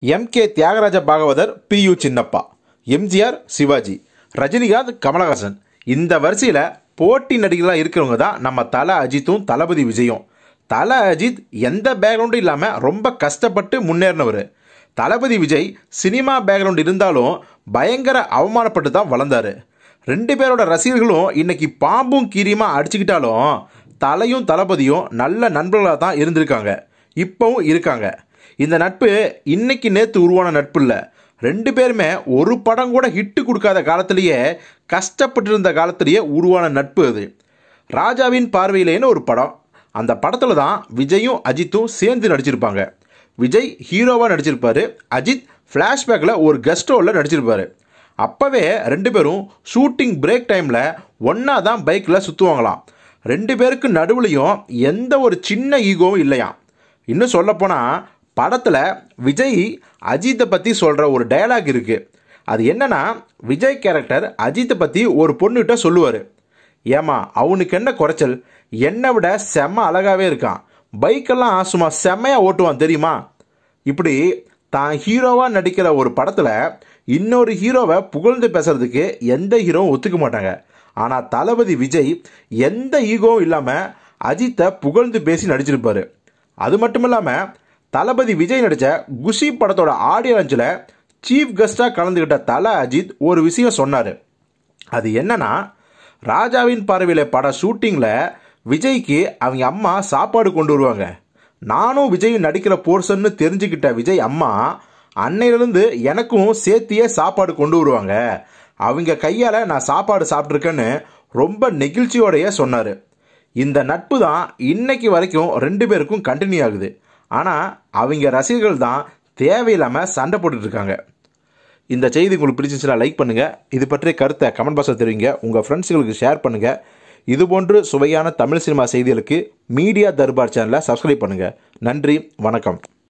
M K Thyagaraja Bhagavathar P U Chinnappa MGR Sivaji Rajinikanth Kamalahasan இந்த வரிசையில் போட்டி நடிகர்களாக இருக்கிறவங்க தான் நம்ம தல அஜித்தும் தளபதி விஜயும் தல அஜித் எந்த பேக்ரவுண்டும் இல்லாமல் ரொம்ப கஷ்டப்பட்டு முன்னேறினவர் தளபதி விஜய் சினிமா பேக்ரவுண்ட் இருந்தாலும் பயங்கர அவமானப்பட்டு தான் வளர்ந்தாரு ரெண்டு பேரோட ரசிகர்களும் இன்னைக்கு பாம்பும் கீரியுமா அடிச்சுக்கிட்டாலும் தலையும் தளபதியும் நல்ல நண்பர்களாக தான் இருந்திருக்காங்க இப்போவும் இருக்காங்க இந்த நட்பு இன்னைக்கு நேற்று உருவான நட்பு இல்லை ரெண்டு பேருமே ஒரு படம் கூட ஹிட்டு கொடுக்காத காலத்திலேயே கஷ்டப்பட்டு இருந்த காலத்திலேயே உருவான நட்பு அது ராஜாவின் பார்வையிலேன்னு ஒரு படம் அந்த படத்தில் தான் விஜயும் அஜித்தும் சேர்ந்து நடிச்சிருப்பாங்க விஜய் ஹீரோவாக நடிச்சிருப்பாரு அஜித் ஃப்ளாஷ்பேக்கில் ஒரு கெஸ்ட் ரோலில் நடிச்சிருப்பாரு அப்போவே ரெண்டு பேரும் ஷூட்டிங் பிரேக் டைமில் ஒன்றா தான் பைக்கில் சுற்றுவாங்களாம் ரெண்டு பேருக்கு நடுவுலையும் எந்த ஒரு சின்ன ஈகோவும் இல்லையாம் இன்னும் சொல்லப்போனால் படத்தில் விஜய் அஜித்தை பற்றி சொல்கிற ஒரு டயலாக் இருக்குது அது என்னன்னா விஜய் கேரக்டர் அஜித்தை பற்றி ஒரு பொண்ணுகிட்ட சொல்லுவார் ஏமா அவனுக்கு என்ன குறைச்சல் என்னை விட செம்ம அழகாவே இருக்கான் பைக்கெல்லாம் சும்மா செம்மையாக ஓட்டுவான் தெரியுமா இப்படி தான் ஹீரோவாக நடிக்கிற ஒரு படத்தில் இன்னொரு ஹீரோவை புகழ்ந்து பேசுறதுக்கு எந்த ஹீரோவும் ஒத்துக்க மாட்டாங்க ஆனால் தளபதி விஜய் எந்த ஈகோவும் இல்லாமல் அஜித்தை புகழ்ந்து பேசி நடிச்சிருப்பாரு அது மட்டும் இல்லாமல் தளபதி விஜய் நடித்த குஷி படத்தோட ஆடியோ லான்ச்சில் சீஃப் கெஸ்டாக கலந்துக்கிட்ட தல அஜித் ஒரு விஷயம் சொன்னார் அது என்னன்னா ராஜாவின் பார்வையில் பட ஷூட்டிங்கில் விஜய்க்கு அவங்க அம்மா சாப்பாடு கொண்டு வருவாங்க நானும் விஜயும் நடிக்கிற போர்ஷன்னு தெரிஞ்சுக்கிட்ட விஜய் அம்மா அன்னையிலிருந்து எனக்கும் சேர்த்தியே சாப்பாடு கொண்டு வருவாங்க அவங்க கையால் நான் சாப்பாடு சாப்பிட்ருக்கேன்னு ரொம்ப நெகிழ்ச்சியோடைய சொன்னார் இந்த நட்பு தான் இன்னைக்கு வரைக்கும் ரெண்டு பேருக்கும் கண்டினியூ ஆகுது ஆனால் அவங்க ரசிகர்கள் தான் தேவையில்லாமல் சண்டை போட்டுட்டு இருக்காங்க இந்த செய்தி உங்களுக்கு பிடிச்சிருந்துச்சுன்னா லைக் பண்ணுங்கள் இது பற்றிய கருத்தை கமெண்ட் பாக்ஸில் தெரிவிங்க உங்கள் ஃப்ரெண்ட்ஸுங்களுக்கு ஷேர் பண்ணுங்கள் இதுபோன்று சுவையான தமிழ் சினிமா செய்திகளுக்கு மீடியா தர்பார் சேனலை சப்ஸ்கிரைப் பண்ணுங்கள் நன்றி வணக்கம்